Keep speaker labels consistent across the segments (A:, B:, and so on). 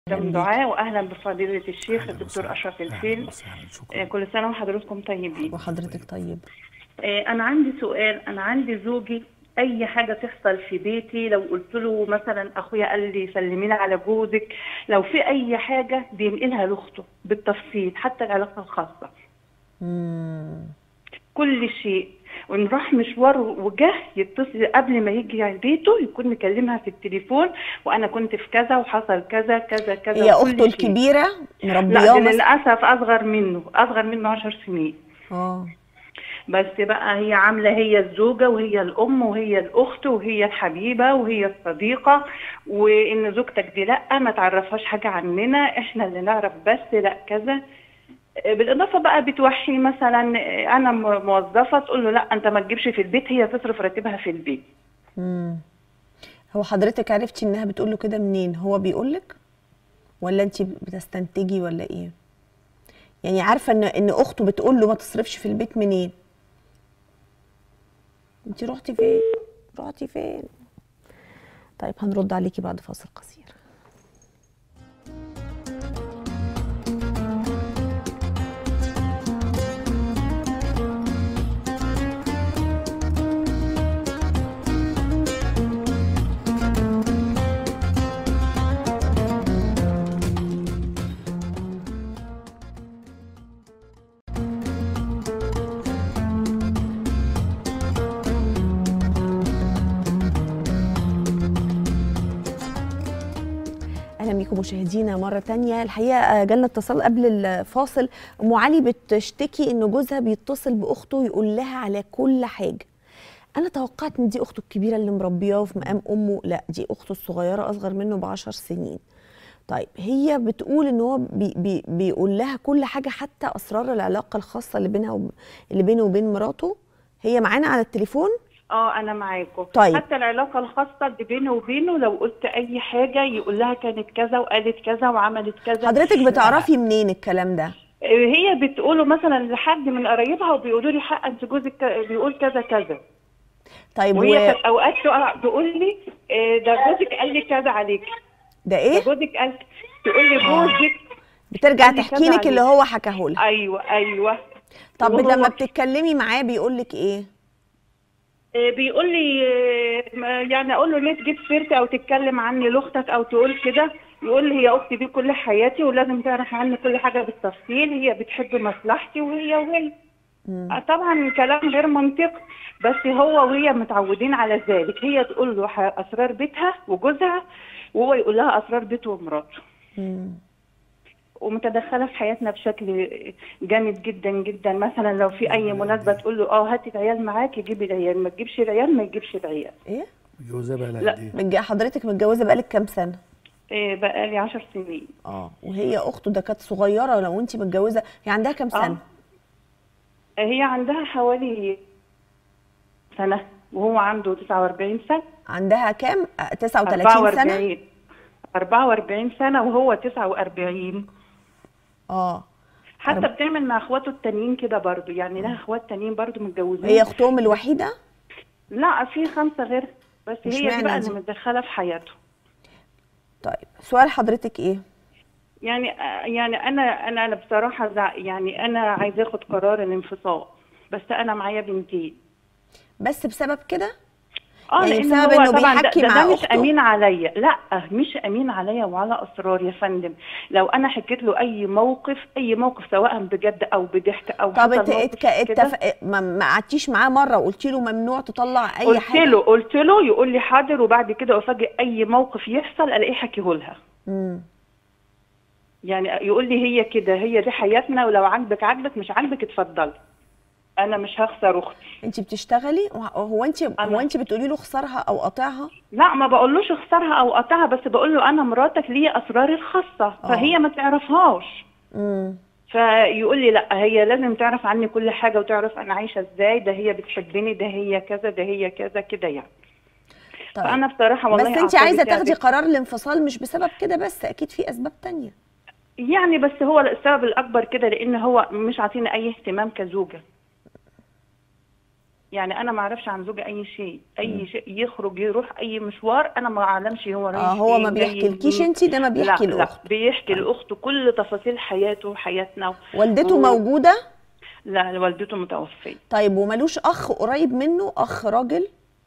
A: مدام دعاء واهلا بفضيله الشيخ الدكتور اشرف الفيل
B: أهلاً وسهلاً، شكرا
A: آه، كل سنه وحضراتكم طيبين
C: وحضرتك طيب
A: آه، انا عندي سؤال انا عندي زوجي اي حاجه تحصل في بيتي لو قلت له مثلا اخويا قال لي سلمينا على جوزك لو في اي حاجه بينقلها لاخته بالتفصيل حتى العلاقه الخاصه
C: مم.
A: كل شيء ونروح مشوار وجه يتصل قبل ما يجي على بيته يكون مكلمها في التليفون وانا كنت في كذا وحصل كذا كذا كذا
C: هي
A: وكل
C: اخته
A: شيء.
C: الكبيره
A: لا
C: مربياه
A: دي
C: مثلا
A: للاسف اصغر منه اصغر منه 10 سنين
C: اه
A: بس بقى هي عامله هي الزوجه وهي الام وهي الاخت وهي الحبيبه وهي الصديقه وان زوجتك دي لا ما تعرفهاش حاجه عننا احنا اللي نعرف بس لا كذا بالاضافه بقى بتوحي مثلا انا م- موظفه تقول له لا انت ما تجيبش في البيت هي تصرف راتبها في البيت
C: مم. هو حضرتك عرفتي انها بتقول له كده منين هو بيقول لك ولا انت بتستنتجي ولا ايه يعني عارفه ان ان اخته بتقول له ما تصرفش في البيت منين انت رحتي فين رحتي فين طيب هنرد عليكي بعد فاصل قصير اهلا بيكم مشاهدينا مره تانية الحقيقه آه، جالنا اتصال قبل الفاصل ام علي بتشتكي ان جوزها بيتصل باخته يقول لها على كل حاجه انا توقعت ان دي اخته الكبيره اللي مربياه في مقام امه لا دي اخته الصغيره اصغر منه بعشر سنين طيب هي بتقول ان هو بي بي بيقول لها كل حاجه حتى اسرار العلاقه الخاصه اللي بينها وب... اللي بينه وبين مراته هي معانا على التليفون
A: اه انا معاكم
C: طيب.
A: حتى العلاقه الخاصه اللي بينه وبينه لو قلت اي حاجه يقول لها كانت كذا وقالت كذا وعملت كذا
C: حضرتك بتعرفي منين الكلام ده
A: هي بتقوله مثلا لحد من قرايبها وبيقولوا لي حق انت جوزك ك- بيقول كذا كذا
C: طيب
A: وهي
C: و...
A: كانت اوقات تقع تقول لي آه، ده جوزك قال لي كذا عليك
C: ده
A: ده
C: ايه
A: جوزك قال تقول لي جوزك
C: بترجع
A: قال لي
C: تحكي
A: كذا
C: لك اللي
A: عليك.
C: هو حكاه لها
A: ايوه ايوه
C: طب
A: وهو-
C: لما بتتكلمي معاه بيقول لك ايه
A: آه، بيقول لي آه، ما- يعني اقول له ليه تجيب سيرتي او تتكلم عني لاختك او تقول كده يقول لي هي اختي دي كل حياتي ولازم تعرف عني كل حاجه بالتفصيل هي بتحب مصلحتي وهي وهي آه، طبعا كلام غير منطقي بس هو وهي متعودين على ذلك هي تقول له ح- اسرار بيتها وجوزها وهو يقول لها اسرار بيته ومراته
C: مم.
A: ومتدخله في حياتنا بشكل جامد جدا جدا مثلا لو في اي مناسبه تقول له اه هاتي العيال معاك يجيب العيال ما تجيبش العيال ما يجيبش العيال
C: ايه
B: متجوزة بقى لها
A: لا.
B: قد ايه؟
C: متج- حضرتك متجوزه بقالك كام سنه
A: إيه بقى لي 10 سنين
C: اه وهي اخته ده كانت صغيره لو انت متجوزه هي عندها كام
A: آه.
C: سنه
A: هي عندها حوالي سنه وهو عنده 49 سنه
C: عندها كام آه، 39 سنه
A: 44 44 سنه وهو 49
C: اه
A: حتى بتعمل مع اخواته التانيين كده برضو يعني لها اخوات تانيين برضو متجوزين
C: هي اختهم الوحيده
A: لا في خمسه غير بس هي
C: اشمعنى
A: دي بقى
C: دي؟
A: اللي متدخله في حياته
C: طيب سؤال حضرتك ايه
A: يعني يعني انا انا انا بصراحه زع- يعني انا عايزه اخد قرار الانفصال بس انا معايا بنتين
C: بس بسبب كده
A: اه
C: يعني
A: لأن
C: بسبب
A: هو
C: إنه
A: طبعا ده,
C: بيحكي
A: ده,
C: مع
A: ده مش
C: أخته؟
A: امين عليا لا مش امين عليا وعلى اسرار يا فندم لو انا حكيت له اي موقف اي موقف سواء بجد او بضحك او
C: طب
A: حصل
C: انت
A: موقف
C: اتك...
A: كده،
C: اتف... ما ما قعدتيش معاه مره وقلتي له ممنوع تطلع اي
A: قلت
C: حاجه
A: له قلت له يقول لي حاضر وبعد كده افاجئ اي موقف يحصل الاقيه حكيه لها
C: امم
A: يعني يقول لي هي كده هي دي حياتنا ولو عاجبك عاجبك مش عاجبك اتفضلي انا مش هخسر اختي
C: انت بتشتغلي هو انت هو
A: أنا-
C: انت بتقولي له اخسرها او قاطعها
A: لا ما بقولوش اخسرها او قطعها بس بقول له انا مراتك ليا اسراري الخاصه فهي ما تعرفهاش
C: امم
A: فيقول لي لا هي لازم تعرف عني كل حاجه وتعرف انا عايشه ازاي ده هي بتحبني ده هي كذا ده هي كذا كده يعني
C: طيب
A: فانا بصراحه والله
C: بس انت
A: أعصابي
C: عايزه
A: تعبت.
C: تاخدي قرار الانفصال مش بسبب كده بس اكيد في اسباب تانية
A: يعني بس هو السبب الاكبر كده لان هو مش عاطيني اي اهتمام كزوجه يعني انا ما اعرفش عن زوجي اي شيء اي شيء يخرج يروح اي مشوار انا ما اعلمش هو رايح
C: اه هو ما
A: فين، جاي
C: بيحكيلكيش
A: منين.
C: انت ده ما بيحكي
A: لا
C: لاخته
A: لا بيحكي لاخته كل تفاصيل حياته وحياتنا
C: والدته
A: و-
C: موجوده
A: لا والدته متوفيه
C: طيب وملوش اخ قريب منه اخ راجل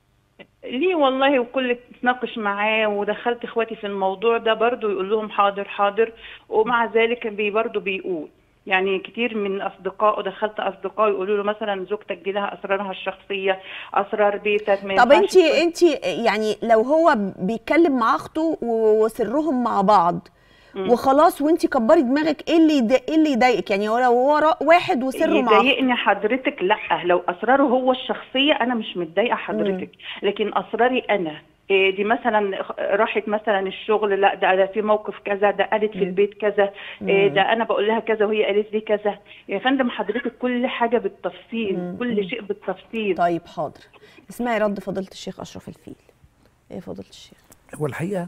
A: ليه والله وكل اتناقش معاه ودخلت اخواتي في الموضوع ده برضو يقول لهم حاضر حاضر ومع ذلك بي برضو بيقول يعني كتير من اصدقائه دخلت اصدقائه يقولوا له مثلا زوجتك دي لها اسرارها الشخصيه اسرار بيتك ما
C: طب
A: ينفعش
C: انت
A: تقول-
C: انت يعني لو هو بيتكلم مع اخته و- وسرهم مع بعض وخلاص وانت كبري دماغك ايه اللي يضايق- ايه اللي يضايقك يعني هو لو هو را- واحد وسره مع أخته.
A: يضايقني حضرتك لا لو اسراره هو الشخصيه انا مش متضايقه حضرتك لكن اسراري انا إيه دي مثلا راحت مثلا الشغل لا ده ده في موقف كذا ده قالت في البيت كذا إيه ده انا بقول لها كذا وهي قالت لي كذا يا فندم حضرتك كل حاجه بالتفصيل كل شيء بالتفصيل
C: طيب حاضر اسمعي رد فضيله الشيخ اشرف الفيل ايه فضيله الشيخ
B: هو الحقيقه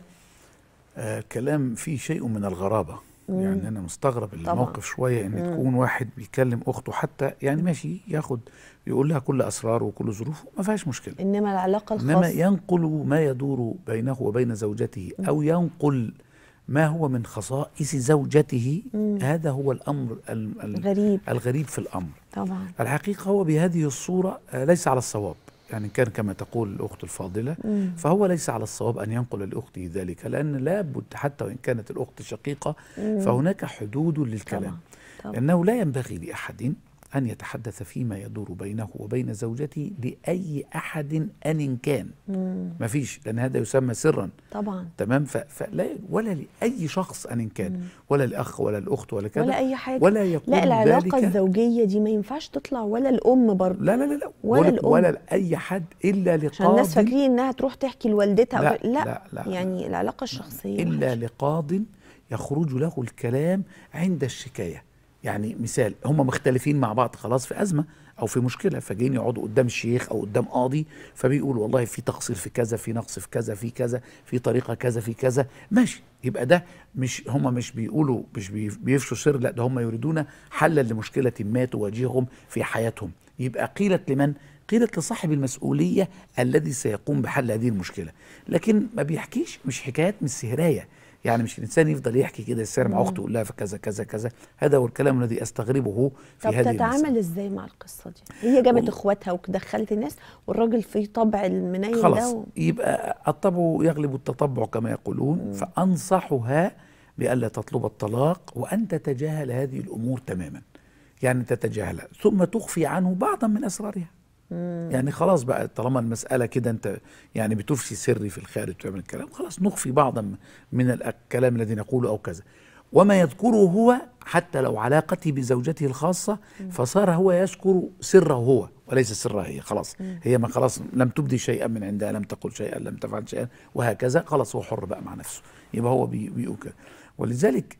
B: آه كلام فيه شيء من الغرابه يعني انا مستغرب الموقف شويه ان تكون واحد بيكلم اخته حتى يعني ماشي ياخد يقول لها كل اسراره وكل ظروفه ما فيهاش مشكله
C: انما العلاقه
B: انما
C: الخاصه
B: ينقل ما يدور بينه وبين زوجته او ينقل ما هو من خصائص زوجته هذا هو الامر ال- ال-
C: غريب
B: الغريب في الامر
C: طبعا
B: الحقيقه هو بهذه الصوره آه، ليس على الصواب يعني كان كما تقول الاخت الفاضله فهو ليس على الصواب ان ينقل لاخته ذلك لان لابد حتى وان كانت الاخت شقيقه فهناك حدود للكلام
C: طبعا طبعا
B: لأنه لا ينبغي لأحد أن يتحدث فيما يدور بينه وبين زوجته لأي أحد أن كان ما فيش لأن هذا يسمى سرا
C: طبعا
B: تمام ف- فلا ولا لأي شخص أن كان ولا الأخ ولا الأخت ولا كذا
C: ولا اي حاجه
B: ولا يكون
C: لا العلاقه
B: ذلك
C: الزوجيه دي ما ينفعش تطلع ولا الام برضه
B: لا لا لا لا
C: ولا
B: ولا,
C: الأم.
B: ولا لأي حد إلا
C: عشان الناس
B: لقاضي
C: فاكرين انها تروح تحكي لوالدتها
B: لا،
C: أو- لا,
B: لا، لا،
C: يعني العلاقه الشخصيه
B: إلا لقاض يخرج له الكلام عند الشكاية يعني مثال هم مختلفين مع بعض خلاص في أزمة أو في مشكلة فجايين يقعدوا قدام الشيخ أو قدام قاضي فبيقول والله في تقصير في كذا في نقص في كذا في كذا في طريقة كذا في كذا ماشي يبقى ده مش هم مش بيقولوا مش بي- بيفشوا سر لا ده هم يريدون حلا لمشكلة ما تواجههم في حياتهم يبقى قيلت لمن قيلت لصاحب المسؤولية الذي سيقوم بحل هذه المشكلة لكن ما بيحكيش مش حكايات مش سهراية يعني مش الإنسان يفضل يحكي كده السر مع أخته يقول لها فكذا كذا كذا هذا هو الكلام الذي أستغربه في
C: طب
B: هذه
C: تتعامل
B: المسألة
C: ازاي مع القصه دي هي جابت
B: والله-
C: اخواتها ودخلت الناس والراجل فيه طبع المنيل ده
B: خلاص
C: و...
B: يبقى الطبع يغلب التطبع كما يقولون فأنصحها بألا تطلب الطلاق وأن تتجاهل هذه الأمور تماما يعني تتجاهلها ثم تخفي عنه بعضا من أسرارها يعني خلاص بقى طالما المسألة كده أنت يعني بتفشي سري في الخارج تعمل الكلام خلاص نخفي بعضا من الكلام الذي نقوله أو كذا وما يذكره هو حتى لو علاقتي بزوجته الخاصة فصار هو يذكر سره هو وليس سرها هي خلاص هي ما خلاص لم تبدي شيئا من عندها لم تقل شيئا لم تفعل شيئا وهكذا خلاص هو حر بقى مع نفسه يبقى هو بي- بيقول كده ولذلك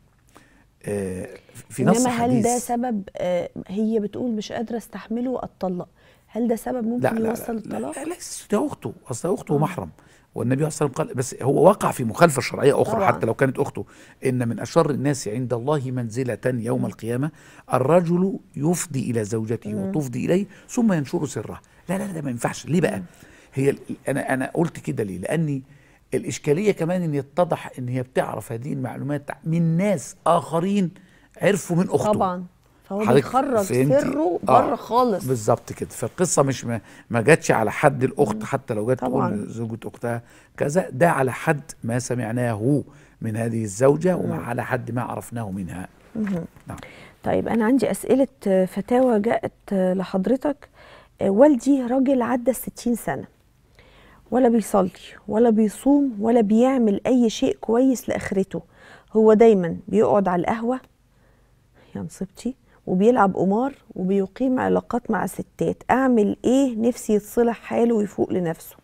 B: آه، في نص
C: انما هل ده
B: حديث
C: سبب آه، هي بتقول مش قادره استحمله واتطلق هل ده سبب ممكن
B: لا لا
C: يوصل
B: لا,
C: للطلاق
B: لا, لا ليس ده اخته اصل اخته محرم والنبي صلى الله عليه وسلم قال بس هو وقع في مخالفه شرعيه اخرى
C: طبعاً.
B: حتى لو كانت اخته ان من اشر الناس عند الله منزله يوم القيامه الرجل يفضي الى زوجته وتفضي اليه ثم ينشر سرها لا لا لا ده ما ينفعش ليه بقى هي ال- انا انا قلت كده ليه لاني الاشكاليه كمان ان يتضح ان هي بتعرف هذه المعلومات من ناس اخرين عرفوا من اخته
C: طبعا فهو
B: حضرتك
C: بيخرج
B: فهمتي؟
C: سره
B: آه،
C: بره خالص
B: بالظبط كده فالقصه مش ما, ما جاتش على حد الاخت حتى لو جت
C: طبعاً.
B: تقول زوجة اختها كذا ده على حد ما سمعناه من هذه الزوجه وعلى حد ما عرفناه منها نعم
C: طيب أنا عندي أسئلة آه، فتاوى جاءت آه، لحضرتك آه، والدي راجل عدى الستين سنة ولا بيصلي ولا بيصوم ولا بيعمل أي شيء كويس لآخرته هو دايما بيقعد على القهوة يا نصيبتي وبيلعب قمار وبيقيم علاقات مع ستات أعمل إيه نفسي يتصلح حاله ويفوق لنفسه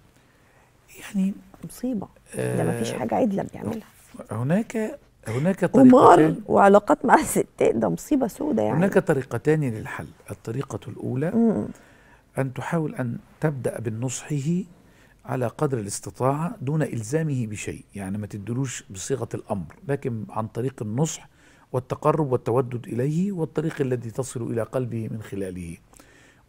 B: يعني
C: مصيبة ده مفيش
B: آه،
C: حاجة عدلة بيعملها
B: هناك هناك
C: قمار
B: طريقتان
C: وعلاقات مع الستات ده مصيبة سودة يعني
B: هناك طريقتان للحل الطريقه الاولى
C: مم.
B: أن تحاول أن تبدأ بنصحه على قدر الاستطاعة دون إلزامه بشيء يعني ما تدلوش بصيغة الأمر لكن عن طريق النصح والتقرب والتودد إليه والطريق الذي تصل إلى قلبه من خلاله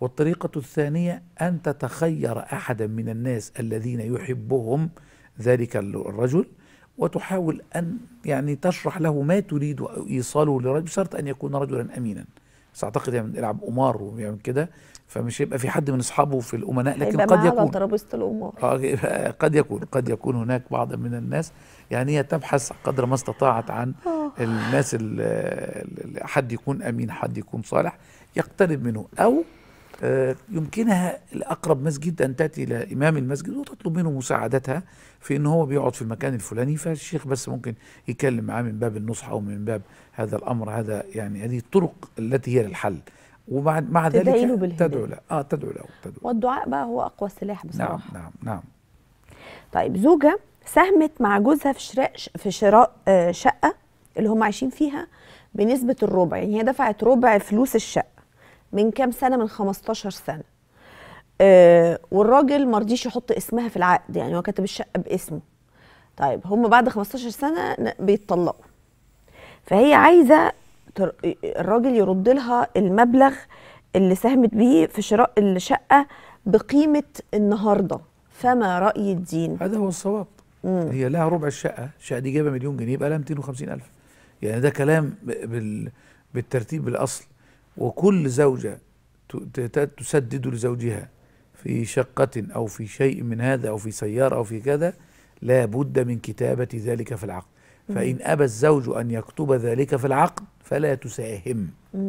B: والطريقة الثانية أن تتخير أحدا من الناس الذين يحبهم ذلك الرجل وتحاول أن يعني تشرح له ما تريد إيصاله للرجل بشرط أن يكون رجلا أمينا بس أعتقد يعني يلعب قمار ويعمل كده فمش هيبقى في حد من أصحابه في الأمناء لكن
C: هيبقى
B: قد
C: معاه على
B: يكون
C: ترابيزه الامور
B: آه، قد يكون قد يكون هناك بعض من الناس يعني هي تبحث قدر ما استطاعت عن
C: آه.
B: الناس اللي حد يكون امين حد يكون صالح يقترب منه او آه، يمكنها لاقرب مسجد ان تاتي الى امام المسجد وتطلب منه مساعدتها في ان هو بيقعد في المكان الفلاني فالشيخ بس ممكن يتكلم معاه من باب النصح او من باب هذا الامر هذا يعني هذه الطرق التي هي للحل ومع مع ذلك
C: تدعي له بالهداية.
B: تدعو له اه تدعو له تدعو
C: والدعاء بقى هو اقوى سلاح
B: نعم
C: بصراحه
B: نعم نعم
C: طيب زوجة ساهمت مع جوزها في شراء في شراء آه، شقة اللي هم عايشين فيها بنسبة الربع يعني هي دفعت ربع فلوس الشقة من كام سنة من 15 سنة آه، والراجل مرضيش يحط اسمها في العقد يعني هو كاتب الشقة باسمه طيب هم بعد 15 سنة ن- بيتطلقوا فهي عايزة تر- الراجل يرد لها المبلغ اللي ساهمت بيه في شراء الشقة بقيمة النهاردة فما رأي الدين
B: هذا هو الصواب هي لها ربع الشقه الشقه دي جايبه مليون جنيه يبقى لها 250 الف يعني ده كلام ب- بال بالترتيب بالاصل وكل زوجه ت- ت- تسدد لزوجها في شقه او في شيء من هذا او في سياره او في كذا لا بد من كتابه ذلك في العقد فان ابى الزوج ان يكتب ذلك في العقد فلا تساهم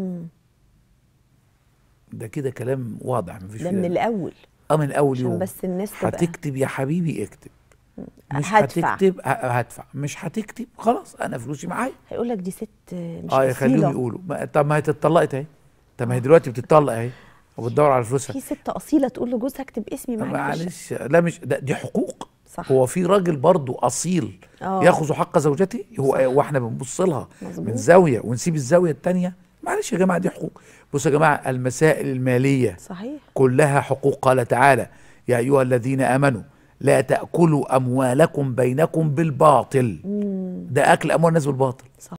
B: ده كده كلام واضح مفيش
C: ده
B: فيه-
C: من الأول
B: اه من اول
C: عشان
B: يوم
C: بس الناس تبقى
B: هتكتب يا حبيبي اكتب مش
C: هدفع.
B: هتكتب ه- هدفع مش هتكتب خلاص انا فلوسي معايا
C: هيقول لك دي ست مش
B: اه يخليهم
C: أصيلة
B: يقولوا ما- طب ما هي اتطلقت اهي طب ما هي دلوقتي بتطلق اهي وبتدور على فلوسها
C: في ست أصيلة تقول لجوزها اكتب اسمي معاك في الشقة.
B: معلش لا مش ده دي حقوق
C: صح.
B: هو في راجل برضو اصيل
C: آه.
B: ياخذ حق زوجته هو واحنا بنبص لها
C: مظبوط.
B: من زاويه ونسيب الزاويه الثانيه معلش يا جماعه دي حقوق بصوا يا جماعه المسائل الماليه
C: صحيح
B: كلها حقوق قال تعالى يا أيها الذين آمنوا لا تأكلوا أموالكم بينكم بالباطل ده أكل أموال الناس بالباطل